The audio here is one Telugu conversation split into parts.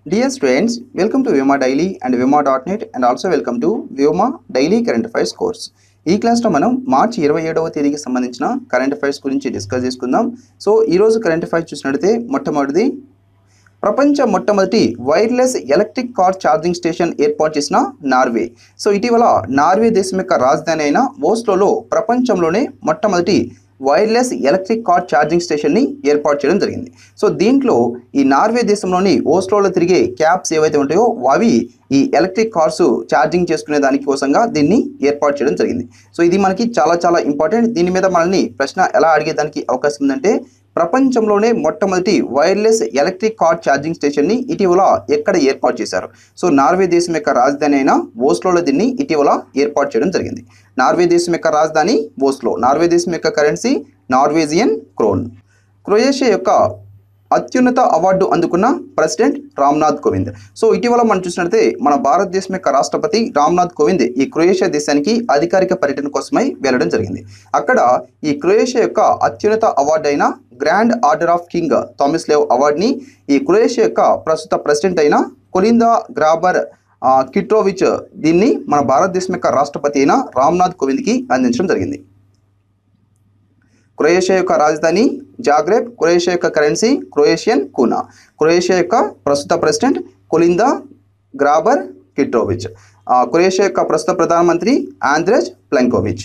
Dear students, welcome to Vyoma Daily and Vyoma.net and also welcome to Vyoma Daily Current Affairs course. ఈ క్లాస్లో మనం మార్చి ఇరవై ఏడవ తేదీకి సంబంధించిన కరెంట్ అఫైర్స్ గురించి డిస్కస్ చేసుకుందాం సో ఈరోజు కరెంట్ అఫైర్స్ చూసినట్లయితే మొట్టమొదటిది ప్రపంచ మొట్టమొదటి wireless electric car charging station ఏర్పాటు చేసిన నార్వే సో ఇటీవల నార్వే దేశం యొక్క రాజధాని అయిన ఓస్లోలో ప్రపంచంలోనే మొట్టమొదటి వైర్లెస్ ఎలక్ట్రిక్ కార్ ఛార్జింగ్ స్టేషన్ని ఏర్పాటు చేయడం జరిగింది సో దీంట్లో ఈ నార్వే దేశంలోని ఓస్లోలో తిరిగే క్యాబ్స్ ఏవైతే ఉంటాయో అవి ఈ ఎలక్ట్రిక్ కార్స్ ఛార్జింగ్ చేసుకునే దానికి కోసంగా దీన్ని ఏర్పాటు చేయడం జరిగింది సో ఇది మనకి చాలా చాలా ఇంపార్టెంట్ దీని మీద మనల్ని ప్రశ్న ఎలా అడిగేదానికి అవకాశం ఉందంటే ప్రపంచంలోనే మొట్టమొదటి వైర్లెస్ ఎలక్ట్రిక్ కార్ ఛార్జింగ్ స్టేషన్ని ఇటీవల ఎక్కడ ఏర్పాటు చేశారు సో నార్వే దేశం యొక్క రాజధాని అయిన ఓస్లోలో దీన్ని ఇటీవల ఏర్పాటు చేయడం జరిగింది నార్వే దేశం యొక్క రాజధాని ఓస్లో నార్వే దేశం యొక్క కరెన్సీ నార్వేజియన్ క్రోన్ క్రొయేషియా యొక్క అత్యున్నత అవార్డు అందుకున్న ప్రెసిడెంట్ రామ్నాథ్ కోవింద్ సో ఇటీవల మనం చూసినట్లయితే మన భారతదేశం యొక్క రాష్ట్రపతి రామ్నాథ్ కోవింద్ ఈ క్రొయేషియా దేశానికి అధికారిక పర్యటన కోసమై వెళ్ళడం జరిగింది అక్కడ ఈ క్రొయేషియా యొక్క అత్యున్నత అవార్డు అయిన grand order of king Tomislav అవార్డుని ఈ క్రొయేషియా యొక్క ప్రస్తుత ప్రెసిడెంట్ అయిన కొలిందా గ్రాబర్ ఆ, కిట్రోవిచ్ దీన్ని మన భారతదేశం యొక్క రాష్ట్రపతి అయిన రామ్నాథ్ కోవింద్కి అందించడం జరిగింది క్రొయేషియా యొక్క రాజధాని జాగ్రెబ్ క్రొయేషియా యొక్క కరెన్సీ క్రొయేషియన్ కూనా క్రొయేషియా యొక్క ప్రస్తుత ప్రెసిడెంట్ కొలిందా గ్రాబర్ కిట్రోవిచ్ ఆ, క్రొయేషియా యొక్క ప్రస్తుత ప్రధానమంత్రి ఆంద్రెజ్ ప్లెంకోవిచ్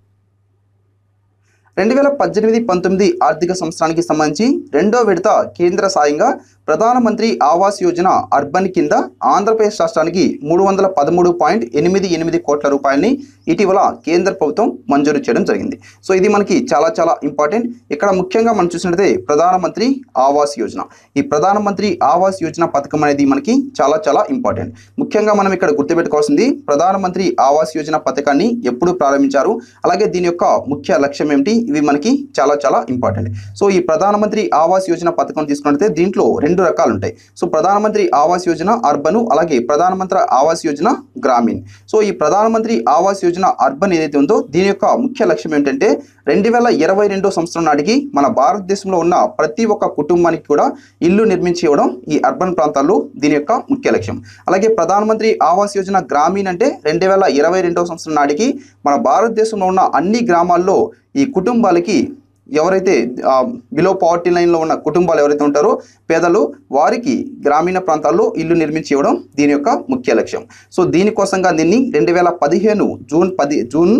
రెండు వేల పద్దెనిమిది పంతొమ్మిది ఆర్థిక సంవత్సరానికి సంబంధించి రెండో విడత కేంద్ర సాయంగా ప్రధానమంత్రి ఆవాస్ యోజన అర్బన్ కింద ఆంధ్రప్రదేశ్ రాష్ట్రానికి మూడు వందల పదమూడు పాయింట్ ఎనిమిది ఎనిమిది కోట్ల రూపాయలని ఇటీవల కేంద్ర ప్రభుత్వం మంజూరు చేయడం జరిగింది సో ఇది మనకి చాలా చాలా ఇంపార్టెంట్ ఇక్కడ ముఖ్యంగా మనం చూసినట్లయితే ప్రధానమంత్రి ఆవాస్ యోజన ఈ ప్రధానమంత్రి ఆవాస్ యోజన పథకం అనేది మనకి చాలా చాలా ఇంపార్టెంట్ ముఖ్యంగా మనం ఇక్కడ గుర్తుపెట్టుకోవాల్సింది ప్రధానమంత్రి ఆవాస్ యోజన పథకాన్ని ఎప్పుడు ప్రారంభించారు అలాగే దీని యొక్క ముఖ్య లక్ష్యం ఏమిటి ఇవి మనకి చాలా చాలా ఇంపార్టెంట్ సో ఈ ప్రధానమంత్రి ఆవాస్ యోజన పథకం తీసుకున్నట్లయితే దీంట్లో రెండు రకాలు ఉంటాయి సో ప్రధానమంత్రి ఆవాస్ యోజన అర్బన్ అలాగే ప్రధానమంత్రి ఆవాస్ యోజన గ్రామీణ్ సో ఈ ప్రధానమంత్రి ఆవాస్ యోజన అర్బన్ ఏదైతే ఉందో దీని యొక్క ముఖ్య లక్ష్యం ఏంటంటే రెండు వేల ఇరవై రెండో సంవత్సరం నాటికి మన భారతదేశంలో ఉన్న ప్రతి ఒక్క కుటుంబానికి కూడా ఇల్లు నిర్మించి ఇవ్వడం ఈ అర్బన్ ప్రాంతాల్లో దీని యొక్క ముఖ్య లక్ష్యం అలాగే ప్రధానమంత్రి ఆవాస్ యోజన గ్రామీణ్ అంటే రెండు వేల ఇరవై రెండవ సంవత్సరం నాటికి మన భారతదేశంలో ఉన్న అన్ని గ్రామాల్లో ఈ కుటుంబాలకి ఎవరైతే బిలో పావర్టీ లైన్లో ఉన్న కుటుంబాలు ఎవరైతే ఉంటారో పేదలు వారికి గ్రామీణ ప్రాంతాల్లో ఇల్లు నిర్మించి ఇవ్వడం దీని యొక్క ముఖ్య లక్ష్యం సో దీనికోసంగా దీన్ని రెండు వేల పదిహేను జూన్ పది జూన్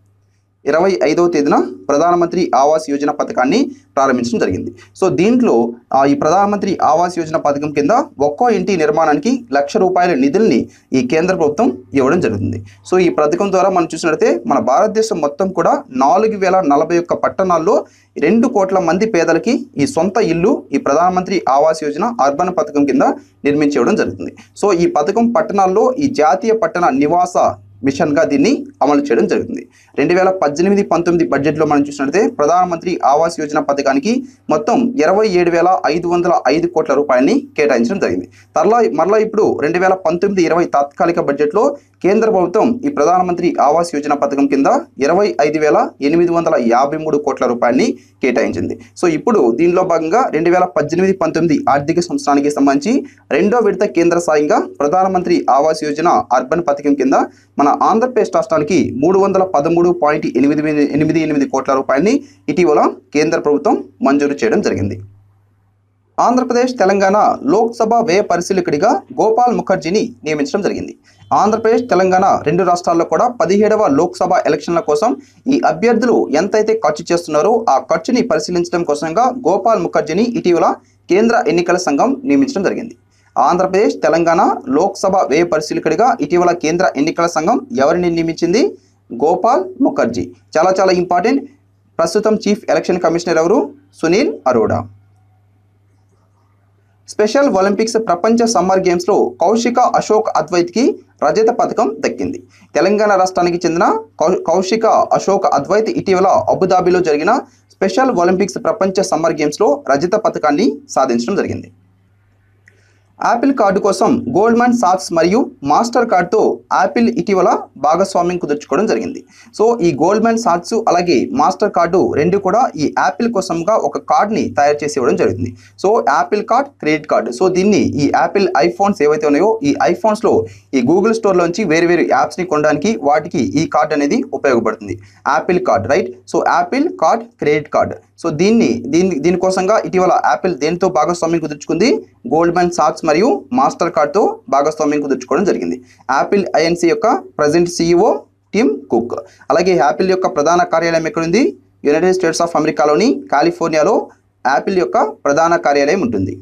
ఇరవై ఐదవ తేదీన ప్రధానమంత్రి ఆవాస్ యోజన పథకాన్ని ప్రారంభించడం జరిగింది సో దీంట్లో ఆ, ఈ ప్రధానమంత్రి ఆవాస్ యోజన పథకం కింద ఒక్కో ఇంటి నిర్మాణానికి లక్ష రూపాయల నిధుల్ని ఈ కేంద్ర ప్రభుత్వం ఇవ్వడం జరుగుతుంది సో ఈ పథకం ద్వారా మనం చూసినట్లయితే మన భారతదేశం మొత్తం కూడా నాలుగు వేల నలభై ఒక్క పట్టణాల్లో రెండు కోట్ల మంది పేదలకి ఈ సొంత ఇల్లు ఈ ప్రధానమంత్రి ఆవాస్ యోజన అర్బన్ పథకం కింద నిర్మించి ఇవ్వడం జరుగుతుంది సో ఈ పథకం పట్టణాల్లో ఈ జాతీయ పట్టణ నివాస మిషన్గా దీన్ని అమలు చేయడం జరుగుతుంది రెండు వేల పద్దెనిమిది పంతొమ్మిది బడ్జెట్లో మనం చూసినట్లయితే ప్రధానమంత్రి ఆవాస్ యోజన పథకానికి మొత్తం ఇరవై ఏడు వేల ఐదు వందల ఐదు కోట్ల రూపాయలని కేటాయించడం జరిగింది తర్లా మరలా ఇప్పుడు రెండు వేల పంతొమ్మిది ఇరవై తాత్కాలిక బడ్జెట్లో కేంద్ర ప్రభుత్వం ఈ ప్రధానమంత్రి ఆవాస్ యోజన పథకం కింద ఇరవై ఐదు వేల ఎనిమిది వందల యాభై మూడు కోట్ల రూపాయలని కేటాయించింది సో ఇప్పుడు దీనిలో భాగంగా రెండు వేల పద్దెనిమిది పంతొమ్మిది ఆర్థిక సంవత్సరానికి సంబంధించి రెండో విడత కేంద్ర సాయంగా ప్రధానమంత్రి ఆవాస్ యోజన అర్బన్ పథకం కింద మన ఆంధ్రప్రదేశ్ రాష్ట్రానికి మూడు వందల పదమూడు పాయింట్ ఎనిమిది ఎనిమిది ఎనిమిది కోట్ల రూపాయలని ఇటీవల కేంద్ర ప్రభుత్వం మంజూరు చేయడం జరిగింది ఆంధ్రప్రదేశ్ తెలంగాణ లోక్సభ వ్యయ పరిశీలకుడిగా గోపాల్ ముఖర్జీని నియమించడం జరిగింది ఆంధ్రప్రదేశ్ తెలంగాణ రెండు రాష్ట్రాల్లో కూడా పదిహేడవ లోక్సభ ఎలక్షన్ల కోసం ఈ అభ్యర్థులు ఎంతైతే ఖర్చు చేస్తున్నారో ఆ ఖర్చుని పరిశీలించడం కోసంగా గోపాల్ ముఖర్జీని ఇటీవల కేంద్ర ఎన్నికల సంఘం నియమించడం జరిగింది ఆంధ్రప్రదేశ్ తెలంగాణ లోక్సభ వ్యయ పరిశీలకుడిగా ఇటీవల కేంద్ర ఎన్నికల సంఘం ఎవరిని నియమించింది గోపాల్ ముఖర్జీ చాలా చాలా ఇంపార్టెంట్ ప్రస్తుతం చీఫ్ ఎలక్షన్ కమిషనర్ ఎవరు సునీల్ అరోడా స్పెషల్ ఒలింపిక్స్ ప్రపంచ సమ్మర్ గేమ్స్లో కౌశిక అశోక్ అద్వైత్కి రజత పథకం దక్కింది తెలంగాణ రాష్ట్రానికి చెందిన కౌ- కౌశిక అశోక్ అద్వైత్ ఇటీవల అబుదాబిలో జరిగిన స్పెషల్ ఒలింపిక్స్ ప్రపంచ సమ్మర్ గేమ్స్లో రజత పథకాన్ని సాధించడం జరిగింది యాపిల్ కార్డు కోసం గోల్డ్మన్ సాక్స్ మరియు మాస్టర్ కార్డ్తో యాపిల్ ఇటీవల భాగస్వామ్యం కుదుర్చుకోవడం జరిగింది సో ఈ గోల్డ్మన్ సాక్స్ అలాగే మాస్టర్ కార్డు రెండు కూడా ఈ యాపిల్ కోసంగా ఒక కార్డ్ని తయారు చేసి ఇవ్వడం జరుగుతుంది so Apple card credit card so దీన్ని ఈ యాపిల్ ఐఫోన్స్ ఏవైతే ఉన్నాయో ఈ ఐఫోన్స్లో ఈ గూగుల్ స్టోర్లోంచి వేరు వేరు యాప్స్ని కొనడానికి వాటికి ఈ కార్డ్ అనేది ఉపయోగపడుతుంది Apple card right so Apple card credit card so దీన్ని దీని దీనికోసంగా ఇటీవల యాపిల్ దేనితో భాగస్వామ్యం కుదుర్చుకుంది గోల్డ్మన్ సాక్స్ మరియు మాస్టర్ కార్డ్తో భాగస్వామ్యం కుదుర్చుకోవడం జరిగింది యాపిల్ ఐఎన్సి యొక్క ప్రజెంట్ సీఈఓ టిమ్ కుక్ అలాగే యాపిల్ యొక్క ప్రధాన కార్యాలయం ఎక్కడుంది యునైటెడ్ స్టేట్స్ ఆఫ్ అమెరికాలోని కాలిఫోర్నియాలో యాపిల్ యొక్క ప్రధాన కార్యాలయం ఉంటుంది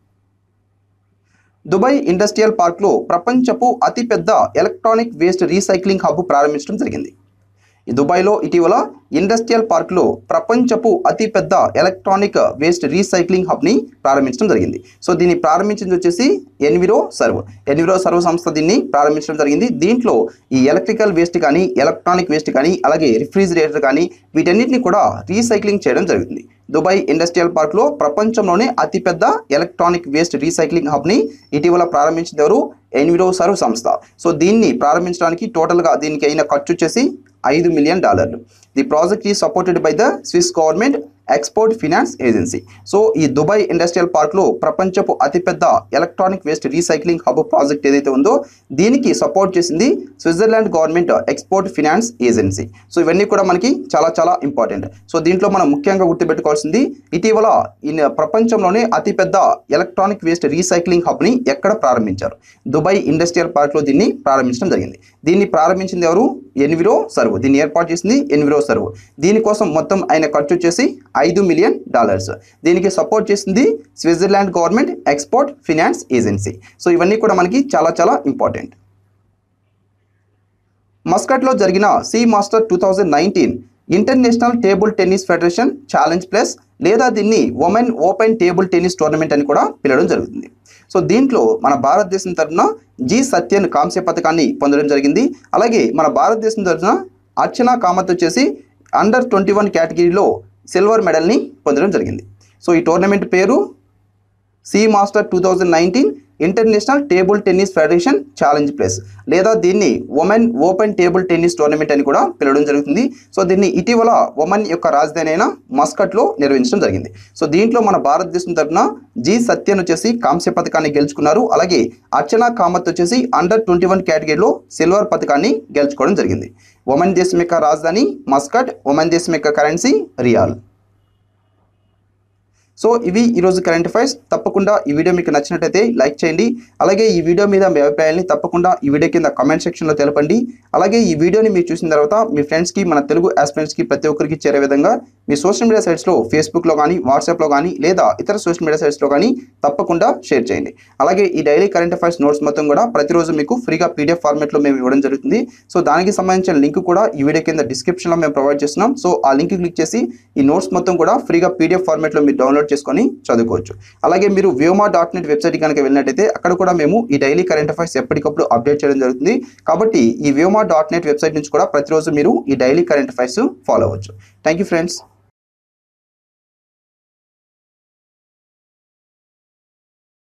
దుబాయ్ ఇండస్ట్రియల్ పార్క్లో ప్రపంచపు అతిపెద్ద ఎలక్ట్రానిక్ వేస్ట్ రీసైక్లింగ్ హబ్ ప్రారంభించడం జరిగింది ఈ దుబాయ్లో ఇటీవల ఇండస్ట్రియల్ పార్క్లో ప్రపంచపు అతిపెద్ద ఎలక్ట్రానిక్ వేస్ట్ రీసైక్లింగ్ హబ్ని ప్రారంభించడం జరిగింది సో దీన్ని ప్రారంభించింది వచ్చేసి ఎన్విరో సర్వ్ ఎన్విరో సర్వ్ సంస్థ దీన్ని ప్రారంభించడం జరిగింది దీంట్లో ఈ ఎలక్ట్రికల్ వేస్ట్ కానీ ఎలక్ట్రానిక్ వేస్ట్ కానీ అలాగే రిఫ్రిజిరేటర్ కానీ వీటన్నిటిని కూడా రీసైక్లింగ్ చేయడం జరుగుతుంది దుబాయ్ ఇండస్ట్రియల్ పార్క్లో ప్రపంచంలోనే అతిపెద్ద ఎలక్ట్రానిక్ వేస్ట్ రీసైక్లింగ్ హబ్ని ఇటీవల ప్రారంభించిన ఎవరు ఎన్విరో సర్వ్ సంస్థ సో దీన్ని ప్రారంభించడానికి టోటల్గా దీనికి అయిన ఖర్చు వచ్చేసి ఐదు మిలియన్ డాలర్లు ది ప్రాజెక్ట్ ఈ supported by the Swiss government export finance agency so ఈ దుబాయ్ ఇండస్ట్రియల్ పార్క్లో ప్రపంచపు అతిపెద్ద electronic waste recycling hub project ఏదైతే ఉందో దీనికి సపోర్ట్ చేసింది Switzerland government export finance agency so ఇవన్నీ కూడా మనకి చాలా చాలా ఇంపార్టెంట్ సో దీంట్లో మనం ముఖ్యంగా గుర్తుపెట్టుకోవాల్సింది ఇటీవల ఈ ప్రపంచంలోనే అతిపెద్ద ఎలక్ట్రానిక్ వేస్ట్ రీసైక్లింగ్ హబ్ని ఎక్కడ ప్రారంభించారు దుబాయ్ ఇండస్ట్రియల్ పార్క్లో దీన్ని ప్రారంభించడం జరిగింది దీన్ని ప్రారంభించింది ఎవరు ఎన్విరో సర్వ్ దీన్ని ఏర్పాటు చేసింది ఎన్విరో సర్వ్ దీనికోసం మొత్తం ఆయన ఖర్చు వచ్చేసి ఐదు మిలియన్ డాలర్స్ దీనికి సపోర్ట్ చేసింది Switzerland government export finance agency so ఇవన్నీ కూడా మనకి చాలా చాలా ఇంపార్టెంట్ మస్కట్లో జరిగిన Seamaster two thousand nineteen international table tennis federation challenge plus లేదా దీన్ని women open table tennis tournament అని కూడా పిలవడం జరుగుతుంది సో దీంట్లో మన భారతదేశం తరఫున జి సత్యన్ కాంస్య పథకాన్ని పొందడం జరిగింది అలాగే మన భారతదేశం తరఫున అర్చన కామత్ వచ్చేసి అండర్ ట్వంటీ వన్ కేటగిరీలో సిల్వర్ మెడల్ని పొందడం జరిగింది సో ఈ టోర్నమెంట్ పేరు Seamaster two thousand nineteen international table tennis federation challenge plus లేదా దీన్ని women open table tennis tournament అని కూడా పిలవడం జరుగుతుంది సో దీన్ని ఇటీవల ఉమెన్ యొక్క రాజధాని అయిన మస్కట్లో నిర్వహించడం జరిగింది సో దీంట్లో మన భారతదేశం తరఫున జి సత్యన్ వచ్చేసి కాంస్య పథకాన్ని గెలుచుకున్నారు అలాగే అర్చనా కామత్ వచ్చేసి అండర్ ట్వంటీ వన్ కేటగిరీలో సిల్వర్ పథకాన్ని గెలుచుకోవడం జరిగింది ఉమెన్ దేశం యొక్క రాజధాని మస్కట్ ఉమెన్ దేశం యొక్క కరెన్సీ రియాల్ సో ఇవి ఈరోజు కరెంట్ అఫైర్స్ తప్పకుండా ఈ వీడియో మీకు నచ్చినట్టయితే లైక్ చేయండి అలాగే ఈ వీడియో మీద మీ అభిప్రాయాన్ని తప్పకుండా ఈ వీడియో కింద కామెంట్ సెక్షన్లో తెలపండి అలాగే ఈ వీడియోని మీరు చూసిన తర్వాత మీ ఫ్రెండ్స్కి మన తెలుగు ఆస్పిరెంట్స్కి ప్రతి ఒక్కరికి చేరే విధంగా మీ సోషల్ మీడియా సైట్స్లో ఫేస్బుక్లో కానీ వాట్సాప్లో కానీ లేదా ఇతర సోషల్ మీడియా సైట్స్లో కానీ తప్పకుండా షేర్ చేయండి అలాగే ఈ డైలీ కరెంట్ అఫైర్స్ నోట్స్ మొత్తం కూడా ప్రతిరోజు మీకు ఫ్రీగా పీడిఎఫ్ ఫార్మేట్లో మేము ఇవ్వడం జరుగుతుంది సో దానికి సంబంధించిన లింక్ కూడా ఈ వీడియో కింద డిస్క్రిప్షన్లో మేము ప్రొవైడ్ చేస్తున్నాం సో ఆ లింక్ క్లిక్ చేసి ఈ నోట్స్ మొత్తం కూడా ఫ్రీగా పీడిఎఫ్ ఫార్మేట్లో మీరు డౌన్లోడ్ చేసుకొని చదువుకోవచ్చు అలాగే మీరు వ్యోమా డాట్ నెట్ వెబ్సైట్ కనుక వెళ్ళినట్టయితే అక్కడ కూడా మేము ఈ డైలీ కరెంట్ అఫైర్స్ ఎప్పటికప్పుడు అప్డేట్ చేయడం జరుగుతుంది కాబట్టి ఈ వ్యోమా డాట్ నెట్ వెబ్సైట్ నుంచి కూడా ప్రతిరోజు మీరు ఈ డైలీ కరెంట్ అఫైర్స్ ఫాలో అవ్వచ్చు థ్యాంక్ యూ ఫ్రెండ్స్